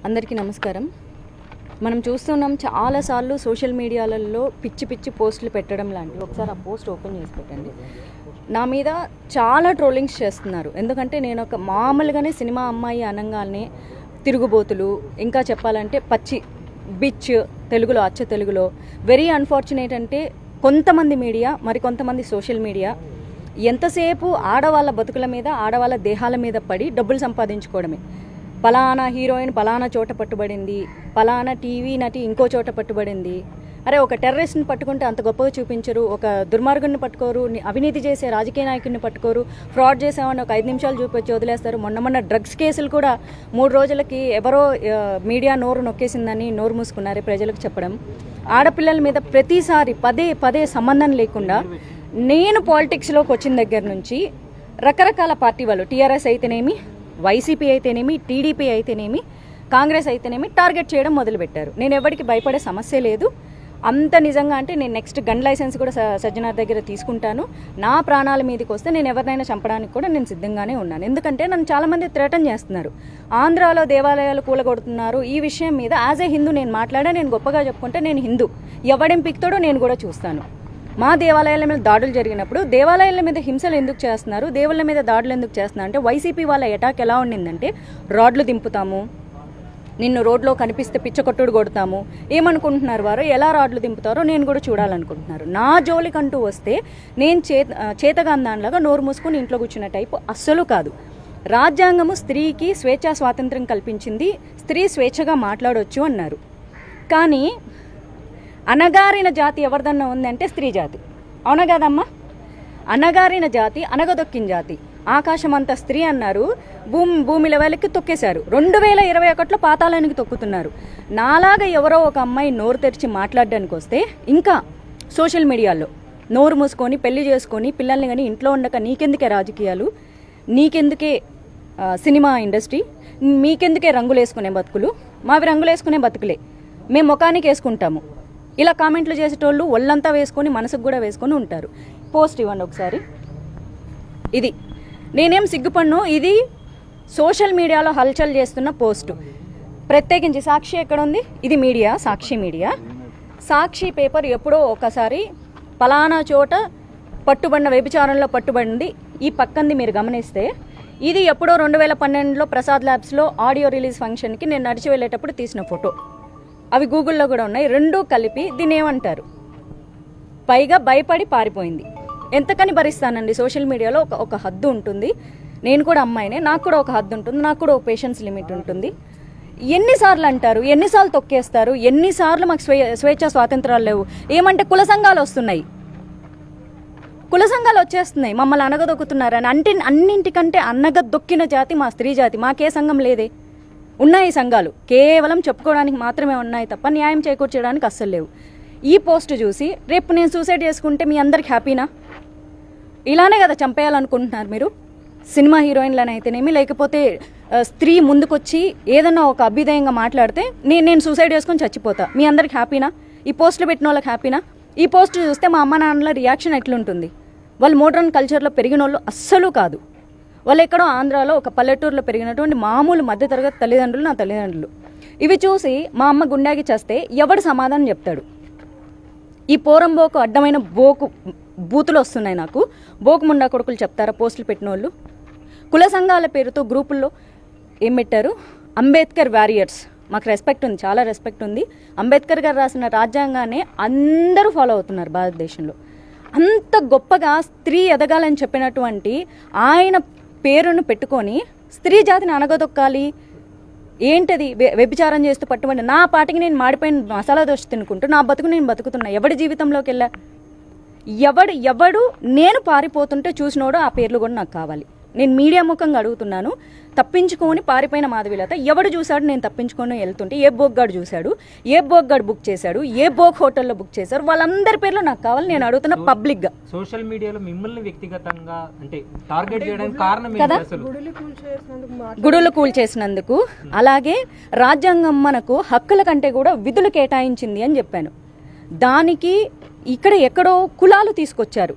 అందరికీ నమస్కారం మనం చూస్తున్నాం చాలాసార్లు సోషల్ మీడియాలలో పిచ్చి పిచ్చి పోస్టులు పెట్టడం లాంటివి ఒకసారి ఆ పోస్ట్ ఓపెన్ చేసి పెట్టండి నా మీద చాలా ట్రోలింగ్స్ చేస్తున్నారు ఎందుకంటే నేను ఒక మామూలుగానే సినిమా అమ్మాయి అనగానే తిరుగుబోతులు ఇంకా చెప్పాలంటే పచ్చి బిచ్ తెలుగులో అచ్చ తెలుగులో వెరీ అన్ఫార్చునేట్ అంటే కొంతమంది మీడియా మరి కొంతమంది సోషల్ మీడియా ఎంతసేపు ఆడవాళ్ళ బతుకుల మీద ఆడవాళ్ళ దేహాల మీద పడి డబ్బులు సంపాదించుకోవడమే పలానా హీరోయిన్ పలానా చోట పట్టుబడింది పలానా టీవీ నటి ఇంకో చోట పట్టుబడింది అరే ఒక టెర్రరిస్ట్ని పట్టుకుంటే అంత గొప్పగా చూపించరు ఒక దుర్మార్గుని పట్టుకోరు ని- అవినీతి చేసే రాజకీయ నాయకుడిని పట్టుకోరు ఫ్రాడ్ చేసామని ఒక ఐదు నిమిషాలు చూపించి వదిలేస్తారు మొన్న మొన్న డ్రగ్స్ కేసులు కూడా మూడు రోజులకి ఎవరో ఆ, మీడియా నోరు నొక్కేసిందని నోరు మూసుకున్నారు ప్రజలకు చెప్పడం ఆడపిల్లల మీద ప్రతిసారి పదే పదే సంబంధం లేకుండా నేను పాలిటిక్స్లోకి వచ్చిన దగ్గర నుంచి రకరకాల పార్టీ వాళ్ళు టీఆర్ఎస్ అయితేనేమి వైసీపీ అయితేనేమి టీడీపీ అయితేనేమి కాంగ్రెస్ అయితేనేమి టార్గెట్ చేయడం మొదలుపెట్టారు నేను ఎవరికి భయపడే సమస్య లేదు అంత నిజంగా అంటే నేను నెక్స్ట్ గన్ లైసెన్స్ కూడా స- సజ్జనార్ దగ్గర తీసుకుంటాను నా ప్రాణాల మీదకి వస్తే నేను ఎవరినైనా చంపడానికి కూడా నేను సిద్ధంగానే ఉన్నాను ఎందుకంటే నన్ను చాలామంది థ్రెటన్ చేస్తున్నారు ఆంధ్రాలో దేవాలయాలు కూలగొడుతున్నారు ఈ విషయం మీద యాజ్ ఏ హిందూ నేను మాట్లాడా నేను గొప్పగా చెప్పుకుంటే నేను హిందూ ఎవడేం పిక్తాడో నేను కూడా చూస్తాను మా దేవాలయాల మీద దాడులు జరిగినప్పుడు దేవాలయాల మీద హింసలు ఎందుకు చేస్తున్నారు దేవుళ్ళ మీద దాడులు ఎందుకు చేస్తున్నారు అంటే వైసీపీ వాళ్ళ అటాక్ ఎలా ఉండిందంటే రాడ్లు దింపుతాము నిన్ను రోడ్లో కనిపిస్తే పిచ్చకొట్టుడు కొడతాము ఏమనుకుంటున్నారు వారు ఎలా రాడ్లు దింపుతారో నేను కూడా చూడాలనుకుంటున్నారు నా జోలికంటూ వస్తే నేను చేత చేతగాందాన్లాగా నోరు మూసుకొని ఇంట్లో కూర్చున్న టైపు అస్సలు కాదు రాజ్యాంగము స్త్రీకి స్వేచ్ఛా స్వాతంత్రం కల్పించింది స్త్రీ స్వేచ్ఛగా మాట్లాడొచ్చు అన్నారు కానీ అనగారిన జాతి ఎవరిదన్నా ఉందంటే స్త్రీ జాతి అవునా కదమ్మా అనగారిన జాతి అనగదొక్కిన జాతి ఆకాశమంత స్త్రీ అన్నారు భూమి భూమి లెవెల్కి తొక్కేశారు రెండు వేల ఇరవై ఒకటిలో పాతాళానికి తొక్కుతున్నారు నాలాగా ఎవరో ఒక అమ్మాయి నోరు తెరిచి మాట్లాడడానికి వస్తే ఇంకా సోషల్ మీడియాలో నోరు మూసుకొని పెళ్లి చేసుకొని పిల్లల్ని కానీ ఇంట్లో ఉండక నీకెందుకే రాజకీయాలు నీకెందుకే ఆ, సినిమా ఇండస్ట్రీ మీకెందుకే రంగులు వేసుకునే బతుకులు మావి రంగులు వేసుకునే బతుకులే మేము ముఖానికి వేసుకుంటాము ఇలా కామెంట్లు చేసేటోళ్ళు ఒళ్ళంతా వేసుకొని మనసుకు కూడా వేసుకొని ఉంటారు పోస్ట్ ఇవ్వండి ఒకసారి ఇది నేనేం సిగ్గుపడ్ను ఇది సోషల్ మీడియాలో హల్చల్ చేస్తున్న పోస్టు ప్రత్యేకించి సాక్షి ఎక్కడ ఉంది ఇది media Sakshi media Sakshi paper ఎప్పుడో ఒకసారి పలానా చోట పట్టుబడిన వ్యభిచారంలో పట్టుబడింది ఈ పక్కంది మీరు గమనిస్తే ఇది ఎప్పుడో రెండు వేల పన్నెండులో ప్రసాద్ ల్యాబ్స్లో ఆడియో రిలీజ్ ఫంక్షన్కి నేను నడిచి వెళ్ళేటప్పుడు తీసిన ఫోటో అవి గూగుల్లో కూడా ఉన్నాయి రెండూ కలిపి దీన్ని ఏమంటారు పైగా భయపడి పారిపోయింది ఎంతకని భరిస్తానండి సోషల్ మీడియాలో ఒక ఒక హద్దు ఉంటుంది నేను కూడా అమ్మాయినే నాకు కూడా ఒక హద్దు ఉంటుంది నాకు కూడా ఒక పేషెన్స్ లిమిట్ ఉంటుంది ఎన్నిసార్లు అంటారు ఎన్నిసార్లు తొక్కేస్తారు ఎన్నిసార్లు మాకు స్వే స్వేచ్ఛ స్వాతంత్రాలు లేవు ఏమంటే కుల సంఘాలు వస్తున్నాయి కుల సంఘాలు వచ్చేస్తున్నాయి మమ్మల్ని అనగదొక్కుతున్నారని అంటే అన్నింటికంటే అనగదొక్కిన జాతి మా స్త్రీ జాతి మాకే సంఘం లేదే ఉన్నాయి సంఘాలు కేవలం చెప్పుకోవడానికి మాత్రమే ఉన్నాయి తప్ప న్యాయం చేకూర్చడానికి అస్సలు లేవు ఈ పోస్ట్ చూసి రేపు నేను సూసైడ్ చేసుకుంటే మీ అందరికి హ్యాపీనా ఇలానే కదా చంపేయాలనుకుంటున్నారు మీరు సినిమా హీరోయిన్లను అయితేనేమి లేకపోతే ఆ, స్త్రీ ముందుకొచ్చి ఏదన్నా ఒక అభ్యుదయంగా మాట్లాడితే నేను నేను సూసైడ్ చేసుకొని చచ్చిపోతా మీ అందరికి హ్యాపీనా ఈ పోస్టులు పెట్టిన వాళ్ళకి హ్యాపీనా ఈ పోస్ట్ చూస్తే మా అమ్మ నాన్నల రియాక్షన్ ఎట్లుంటుంది వాళ్ళు మోడర్న్ కల్చర్లో పెరిగిన వాళ్ళు అస్సలు కాదు వాళ్ళు ఎక్కడో ఆంధ్రాలో ఒక పల్లెటూరులో పెరిగినటువంటి మామూలు మధ్యతరగతి తల్లిదండ్రులు నా తల్లిదండ్రులు ఇవి చూసి మా అమ్మ గుండాకి చేస్తే ఎవడు సమాధానం చెప్తాడు ఈ పోరంబోకు అడ్డమైన బోకు బూతులు వస్తున్నాయి నాకు బోకు ముండా కొడుకులు చెప్తారా పోస్టులు పెట్టిన వాళ్ళు కుల సంఘాల పేరుతో గ్రూపుల్లో ఏం పెట్టారు అంబేద్కర్ వారియర్స్ మాకు రెస్పెక్ట్ ఉంది చాలా రెస్పెక్ట్ ఉంది అంబేద్కర్ గారు రాసిన రాజ్యాంగాన్ని అందరూ ఫాలో అవుతున్నారు భారతదేశంలో అంత గొప్పగా స్త్రీ ఎదగాలని చెప్పినటువంటి ఆయన పేరును పెట్టుకొని స్త్రీ జాతిని అనగదొక్కాలి ఏంటది వ్య- వ్యభిచారం చేస్తూ పట్టుబడి నా పాటికి నేను మాడిపోయిన మసాలా దోశ తినుకుంటూ నా బతుకు నేను బతుకుతున్నా ఎవడి జీవితంలోకి వెళ్ళా ఎవడు ఎవడు నేను పారిపోతుంటే చూసినోడు ఆ పేర్లు కూడా నాకు కావాలి నేను మీడియా ముఖంగా అడుగుతున్నాను తప్పించుకొని పారిపోయిన మాధవిలత ఎవడు చూశాడు నేను తప్పించుకొని వెళ్తుంటే ఏ బోగ్గాడు చూశాడు ఏ బోగ్గాడు బుక్ చేశాడు ఏ బోగ్ హోటల్లో బుక్ చేశారు వాళ్ళందరి పేర్లు నాకు కావాలి నేను అడుగుతున్నా పబ్లిక్గా సోషల్ మీడియాలో మిమ్మల్ని వ్యక్తిగతంగా అంటే టార్గెట్ చేయడానికి కారణం కదా? ఏంటి అసలు గుడులు కూల్చేసినందుకు అలాగే రాజ్యాంగం మనకు హక్కుల కంటే కూడా విధులు కేటాయించింది అని చెప్పాను దానికి ఇక్కడ ఎక్కడో కులాలు తీసుకొచ్చారు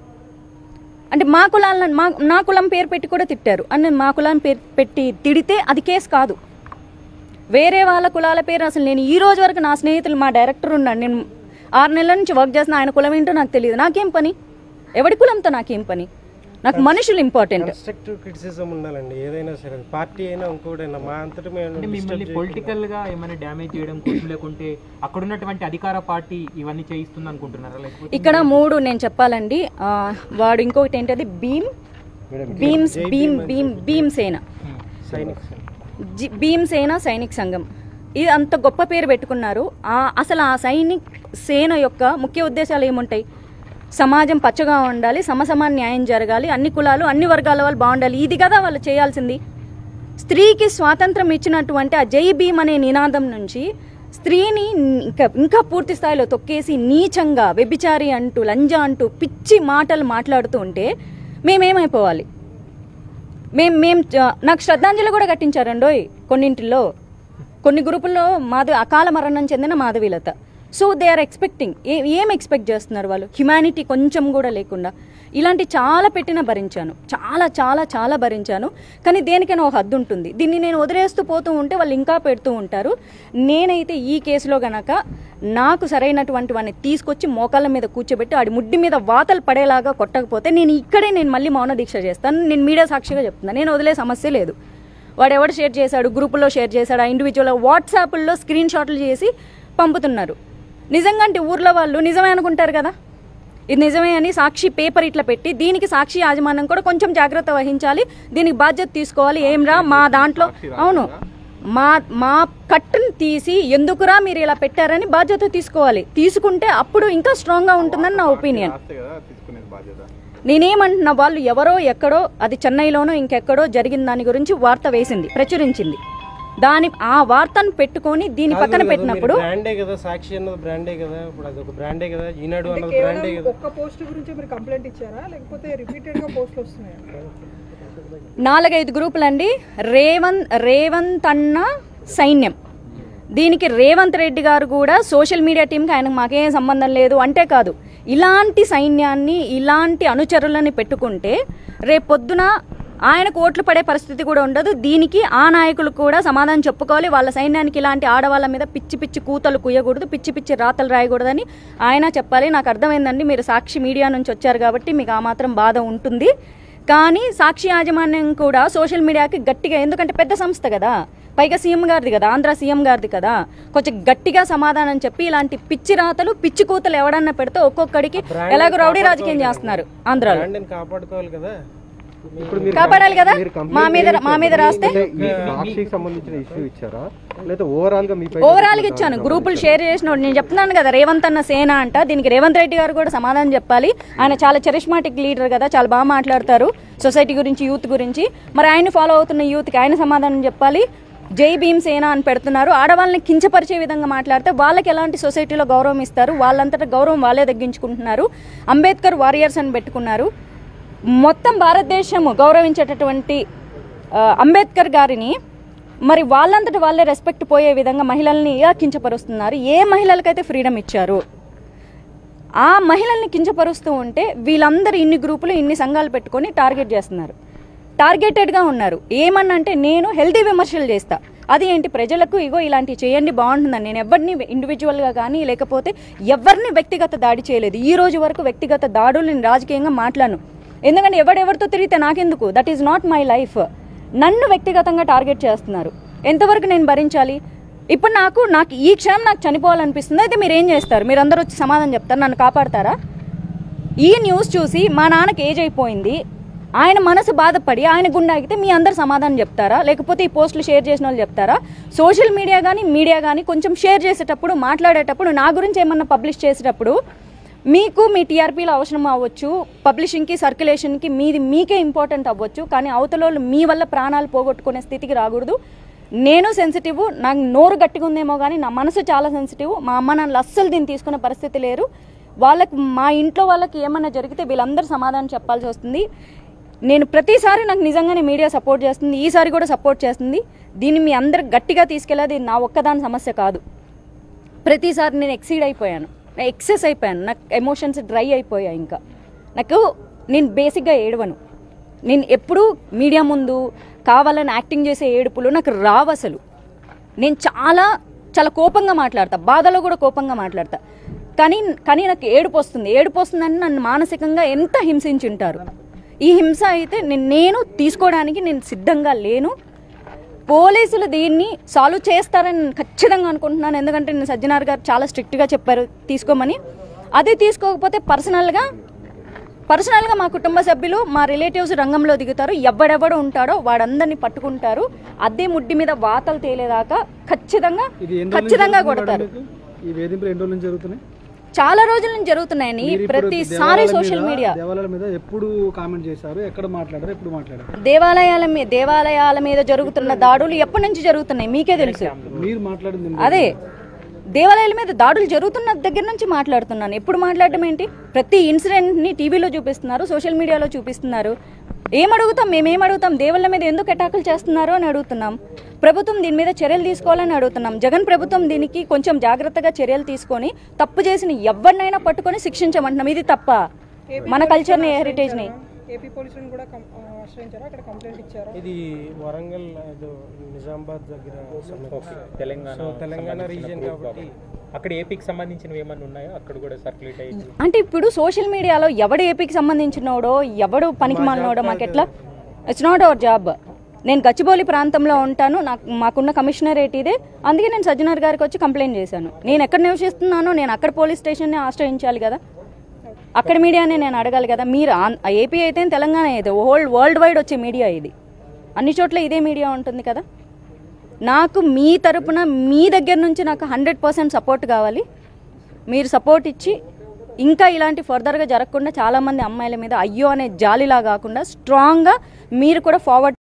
అంటే మా కులాలను మా నా కులం పేరు పెట్టి కూడా తిట్టారు అని మా కులం పేరు పెట్టి తిడితే అది కేసు కాదు వేరే వాళ్ళ కులాల పేరు అసలు నేను ఈ రోజు వరకు నా స్నేహితులు మా డైరెక్టర్ ఉన్నాడు నేను ఆరు నెలల నుంచి వర్క్ చేసిన ఆయన కులం ఏంటో నాకు తెలియదు నాకేం పని ఎవడి కులంతో నాకేం పని నాకు మనుషులు ఇంపార్టెంట్ కన్స్ట్రక్టివ్ క్రిటిసిజం ఉండాలండి ఏదైనా సరే పార్టీ అయినా ఇంకోటైనా మా అంతటి మేము అంటే మిమ్మల్ని పొలిటికల్ గా ఏమైనా డ్యామేజ్ చేయడం కోసం లేకుంటే అక్కడ ఉన్నటువంటి అధికార పార్టీ ఇవన్నీ చేయిస్తుంది అనుకుంటున్నారా లేకపోతే ఇక్కడ మూడు నేను చెప్పాలండి ఆ, వాడు ఇంకొకటి ఏంటది భీమ్ భీమ్స్ భీమ్ భీమ్ భీమ్ సేన సైనిక్ జి- భీమ్ సేన సైనిక్ సంఘం ఇది అంత గొప్ప పేరు పెట్టుకున్నారు ఆ అసలు ఆ సైనిక్ సేన యొక్క ముఖ్య ఉద్దేశాలు ఏముంటాయి సమాజం పచ్చగా ఉండాలి సమసమాన న్యాయం జరగాలి అన్ని కులాలు అన్ని వర్గాల వాళ్ళు బాగుండాలి ఇది కదా వాళ్ళు చేయాల్సింది స్త్రీకి స్వాతంత్రం ఇచ్చినటువంటి ఆ జై భీమ్ అనే నినాదం నుంచి స్త్రీని ఇంకా ఇంకా పూర్తి స్థాయిలో తొక్కేసి నీచంగా వ్యభిచారి అంటూ లంజ అంటూ పిచ్చి మాటలు మాట్లాడుతూ ఉంటే మేమేమైపోవాలి మేం మేం చ- నాకు శ్రద్ధాంజలి కూడా కట్టించారండోయ్ కొన్నింటిలో కొన్ని గ్రూపుల్లో మాధవి అకాల మరణం చెందిన Madhavilatha so they are expecting a ఏం ఎక్స్పెక్ట్ చేస్తున్నారు వాళ్ళు హ్యుమానిటీ కొంచెం కూడా లేకుండా ఇలాంటి చాలా పెట్టిన భరించాను చాలా చాలా చాలా భరించాను కానీ దేనికైనా ఒక హద్దు ఉంటుంది దీన్ని నేను వదిలేస్తూ పోతూ ఉంటే వాళ్ళు ఇంకా పెడుతూ ఉంటారు నేనైతే ఈ కేసులో గనక నాకు సరైనటువంటి వాడిని తీసుకొచ్చి మోకాళ్ళ మీద కూర్చోబెట్టి ఆడి ముడ్డి మీద వాతలు పడేలాగా కొట్టకపోతే నేను ఇక్కడే నేను మళ్ళీ మౌన దీక్ష చేస్తాను నేను మీడియా సాక్షిగా చెప్తున్నాను నేను వదిలే సమస్య లేదు వాడు ఎవడు షేర్ చేశాడు గ్రూపులో షేర్ చేశాడు ఆ ఇండివిజువల్ వాట్సాప్లో స్క్రీన్ షాట్లు చేసి పంపుతున్నారు నిజంగా అంటే ఊర్లో వాళ్ళు నిజమే అనుకుంటారు కదా ఇది నిజమే అని సాక్షి పేపర్ ఇట్లా పెట్టి దీనికి సాక్షి యాజమాన్యం కూడా కొంచెం జాగ్రత్త వహించాలి దీనికి బాధ్యత తీసుకోవాలి ఏమ్రా మా దాంట్లో అవును మా మా కట్టును తీసి ఎందుకురా మీరు ఇలా పెట్టారని బాధ్యత తీసుకోవాలి తీసుకుంటే అప్పుడు ఇంకా స్ట్రాంగ్గా ఉంటుందని నా ఒపీనియన్ నేనేమంటున్నా వాళ్ళు ఎవరో ఎక్కడో అది చెన్నైలోనో ఇంకెక్కడో జరిగిన దాని గురించి వార్త వేసింది ప్రచురించింది దాని ఆ వార్తను పెట్టుకొని దీని పక్కన పెట్టినప్పుడు బ్రాండే కదా సాక్షి అన్నది బ్రాండే కదా ఇప్పుడు అది ఒక బ్రాండే కదా ఈనాడు అంటే అన్నది బ్రాండే కేవలం కదా ఒక్క పోస్ట్ గురించి మీరు కంప్లైంట్ ఇచ్చారా లేకపోతే రిపీటెడ్ గా పోస్టులు వస్తున్నాయా నాలుగైదు గ్రూపులండి రేవంత్ రేవంత్ అన్న సైన్యం దీనికి రేవంత్ రెడ్డి గారు కూడా సోషల్ మీడియా టీంకి ఆయనకు మాకేం సంబంధం లేదు అంటే కాదు ఇలాంటి సైన్యాన్ని ఇలాంటి అనుచరులని పెట్టుకుంటే రేపొద్దున ఆయనకు ఓట్లు పడే పరిస్థితి కూడా ఉండదు దీనికి ఆ నాయకులు కూడా సమాధానం చెప్పుకోవాలి వాళ్ళ సైన్యానికి ఇలాంటి ఆడవాళ్ళ మీద పిచ్చి పిచ్చి కూతలు కుయ్యకూడదు పిచ్చి పిచ్చి రాతలు రాయకూడదని ఆయన చెప్పాలి నాకు అర్థమైందండి మీరు సాక్షి మీడియా నుంచి వచ్చారు కాబట్టి మీకు ఆ మాత్రం బాధ ఉంటుంది కానీ సాక్షి యాజమాన్యం కూడా సోషల్ మీడియాకి గట్టిగా ఎందుకంటే పెద్ద సంస్థ కదా పైగా సీఎం గారిది కదా ఆంధ్ర సీఎం గారిది కదా కొంచెం గట్టిగా సమాధానం చెప్పి ఇలాంటి పిచ్చి రాతలు పిచ్చి కూతలు ఎవడన్నా పెడితే ఒక్కొక్కడికి ఎలాగో రౌడీ రాజకీయం చేస్తున్నారు ఆంధ్రాలో బ్రాండ్ని కాపాడుకోవాలి కదా ఇప్పుడు మీరు కాపాడాలి కదా మీరు complaint మా మీద మా మీద రాస్తే అంటే ఈ సాక్షికి సంబంధించిన ఇష్యూ ఇచ్చారా లేదా ఓవరాల్ గా మీపై ఓవరాల్ గా ఇచ్చాను గ్రూపులు షేర్ చేసిన నేను చెప్తున్నాను కదా రేవంత్ అన్న సేన అంట దీనికి రేవంత్ రెడ్డి గారు కూడా సమాధానం చెప్పాలి ఆయన చాలా చరిష్మాటిక్ లీడర్ కదా చాలా బాగా మాట్లాడతారు సొసైటీ గురించి యూత్ గురించి మరి ఆయన ఫాలో అవుతున్న యూత్కి ఆయన సమాధానం చెప్పాలి జై భీమ్ సేన అని పెడుతున్నారు ఆడవాళ్ళని కించపరిచే విధంగా మాట్లాడితే వాళ్ళకి ఎలాంటి సొసైటీలో గౌరవం ఇస్తారు వాళ్ళంతటా గౌరవం వాళ్ళే తగ్గించుకుంటున్నారు అంబేద్కర్ వారియర్స్ అని పెట్టుకున్నారు మొత్తం భారతదేశం గౌరవించేటటువంటి ఆ, అంబేద్కర్ గారిని మరి వాళ్ళంతట వాళ్ళే రెస్పెక్ట్ పోయే విధంగా మహిళల్ని ఇలా కించపరుస్తున్నారు ఏ మహిళలకైతే ఫ్రీడమ్ ఇచ్చారు ఆ మహిళల్ని కించపరుస్తూ ఉంటే వీళ్ళందరూ ఇన్ని గ్రూపులు ఇన్ని సంఘాలు పెట్టుకొని టార్గెట్ చేస్తున్నారు టార్గెటెడ్గా ఉన్నారు ఏమన్నంటే నేను హెల్తీ విమర్శలు చేస్తా అది ఏంటి ప్రజలకు ఇగో ఇలాంటివి చేయండి బాగుంటుందని నేను ఎవరిని ఇండివిజువల్గా కానీ లేకపోతే ఎవరిని వ్యక్తిగత దాడి చేయలేదు ఈ రోజు వరకు వ్యక్తిగత దాడులు నేను రాజకీయంగా మాట్లాడను ఎందుకంటే ఎవడెవరితో తిరిగితే నాకెందుకు that is not my life నన్ను వ్యక్తిగతంగా టార్గెట్ చేస్తున్నారు ఎంతవరకు నేను భరించాలి ఇప్పుడు నాకు నాకు ఈ క్షణం నాకు చనిపోవాలనిపిస్తుంది అయితే మీరు ఏం చేస్తారు మీరు అందరూ వచ్చి సమాధానం చెప్తారు నన్ను కాపాడతారా ఈ న్యూస్ చూసి మా నాన్నకి ఏజ్ అయిపోయింది ఆయన మనసు బాధపడి ఆయన గుండె ఆగితే మీ అందరు సమాధానం చెప్తారా లేకపోతే ఈ పోస్టులు షేర్ చేసిన వాళ్ళు చెప్తారా సోషల్ మీడియా కానీ మీడియా కానీ కొంచెం షేర్ చేసేటప్పుడు మాట్లాడేటప్పుడు నా గురించి ఏమన్నా పబ్లిష్ చేసేటప్పుడు మీకు మీ టీఆర్పీలో అవసరం అవ్వచ్చు పబ్లిషింగ్కి సర్క్యులేషన్కి మీది మీకే ఇంపార్టెంట్ అవ్వచ్చు కానీ అవతల వాళ్ళు మీ వల్ల ప్రాణాలు పోగొట్టుకునే స్థితికి రాకూడదు నేను సెన్సిటివ్ నాకు నోరు గట్టిగా ఉందేమో కానీ నా మనసు చాలా సెన్సిటివ్ మా అమ్మ నాన్నలు అస్సలు దీన్ని తీసుకునే పరిస్థితి లేరు వాళ్ళకి మా ఇంట్లో వాళ్ళకి ఏమన్నా జరిగితే వీళ్ళందరూ సమాధానం చెప్పాల్సి వస్తుంది నేను ప్రతిసారి నాకు నిజంగానే మీడియా సపోర్ట్ చేస్తుంది ఈసారి కూడా సపోర్ట్ చేస్తుంది దీన్ని మీ అందరు గట్టిగా తీసుకెళ్ళేది నా ఒక్కదాని సమస్య కాదు ప్రతిసారి నేను ఎక్సీడ్ అయిపోయాను నేను ఎక్సెస్ అయిపోయాను నాకు ఎమోషన్స్ డ్రై అయిపోయాయి ఇంకా నాకు నేను బేసిక్గా ఏడవను నేను ఎప్పుడూ మీడియా ముందు కావాలని యాక్టింగ్ చేసే ఏడుపులు నాకు రావు అసలు నేను చాలా చాలా కోపంగా మాట్లాడతా బాధలో కూడా కోపంగా మాట్లాడతా కానీ కానీ నాకు ఏడుపు వస్తుంది ఏడుపు వస్తుందని నన్ను మానసికంగా ఎంత హింసించుంటారు ఈ హింస అయితే నేను నేను తీసుకోవడానికి నేను సిద్ధంగా లేను పోలీసులు దీన్ని సాల్వ్ చేస్తారని నేను ఖచ్చితంగా అనుకుంటున్నాను ఎందుకంటే నేను సజ్జనార్ గారు చాలా స్ట్రిక్ట్గా చెప్పారు తీసుకోమని అది తీసుకోకపోతే పర్సనల్గా పర్సనల్గా మా కుటుంబ సభ్యులు మా రిలేటివ్స్ రంగంలో దిగుతారు ఎవడెవడు ఉంటాడో వాడందరినీ పట్టుకుంటారు అదే ముడ్డి మీద వాతలు తేలేదాకా ఖచ్చితంగా ఇది ఎన్ని రోజుల నుంచి ఖచ్చితంగా జరుగుతుంది కొడతారు మేడం మీకు? ఈ వేధింపులు ఎన్ని రోజుల నుంచి జరుగుతున్నాయి చాలా రోజుల నుంచి జరుగుతున్నాయని మీరు ఇప్పుడు ప్రతిసారి దేవాలయాల సోషల్ మీద- మీడియా దేవాలయాల మీద ఎప్పుడు కామెంట్ చేశారు ఎక్కడ మాట్లాడారు ఎప్పుడు మాట్లాడారు దేవాలయాల మీద దేవాలయాల మీద జరుగుతున్న దాడులు ఎప్పటి నుంచి జరుగుతున్నాయి మీకే తెలుసు మీరు మాట్లాడింది ఎన్ని అదే దేవాలయాల మీద దాడులు జరుగుతున్న దగ్గర నుంచి మాట్లాడుతున్నాను ఎప్పుడు మాట్లాడడం ఏంటి ప్రతి ఇన్సిడెంట్ని టీవీలో చూపిస్తున్నారు సోషల్ మీడియాలో చూపిస్తున్నారు ఏం అడుగుతాం మేమేం అడుగుతాం దేవుళ్ళ మీద ఎందుకు అటాకులు చేస్తున్నారు అని అడుగుతున్నాం ప్రభుత్వం దీని మీద చర్యలు తీసుకోవాలని అడుగుతున్నాం జగన్ ప్రభుత్వం దీనికి కొంచెం జాగ్రత్తగా చర్యలు తీసుకొని తప్పు చేసిన ఎవరినైనా పట్టుకొని శిక్షించమంటున్నాం ఇది తప్ప మన కల్చర్ని హెరిటేజ్ని ఏపీ పోలీసులను కూడా కం- ఆ, ఆశ్రయించారా అక్కడ కంప్లైంట్ ఇచ్చారా ఇది వరంగల్ ఏదో నిజామాబాద్ దగ్గర ఓకే తెలంగాణ సో తెలంగాణ సంబంధించిన రీజియన్ group కాబట్టి అక్కడ ఏపీకి సంబంధించినవి ఏమన్నా ఉన్నాయో అక్కడ కూడా సర్క్యులేట్ అయ్యి అంటే ఇప్పుడు సోషల్ మీడియాలో ఎవడు ఏపీకి సంబంధించినోడో ఎవడు పనికి మాలినోడో మాకు ఎట్లా ఇట్స్ నాట్ అవర్ జాబ్ నేను గచ్చిబౌలి ప్రాంతంలో ఉంటాను నాకు మాకున్న కమిషనరేట్ ఇదే అందుకే నేను సజ్జనార్ గారికి వచ్చి కంప్లైంట్ చేశాను నేను ఎక్కడ నివసిస్తున్నానో నేను అక్కడ పోలీస్ స్టేషన్ని ఆశ్రయించాలి కదా అక్కడ మీడియానే నేను అడగాలి కదా మీరు ఆన్- ఏపీ అయితే తెలంగాణ అయితే హోల్ వరల్డ్ వైడ్ వచ్చే మీడియా ఇది అన్ని చోట్ల ఇదే మీడియా ఉంటుంది కదా నాకు మీ తరపున మీ దగ్గర నుంచి నాకు హండ్రెడ్ పర్సెంట్ సపోర్ట్ కావాలి మీరు సపోర్ట్ ఇచ్చి ఇంకా ఇలాంటి ఫర్దర్గా జరగకుండా చాలామంది అమ్మాయిల మీద అయ్యో అనే జాలిలా కాకుండా స్ట్రాంగ్గా మీరు కూడా ఫార్వర్డ్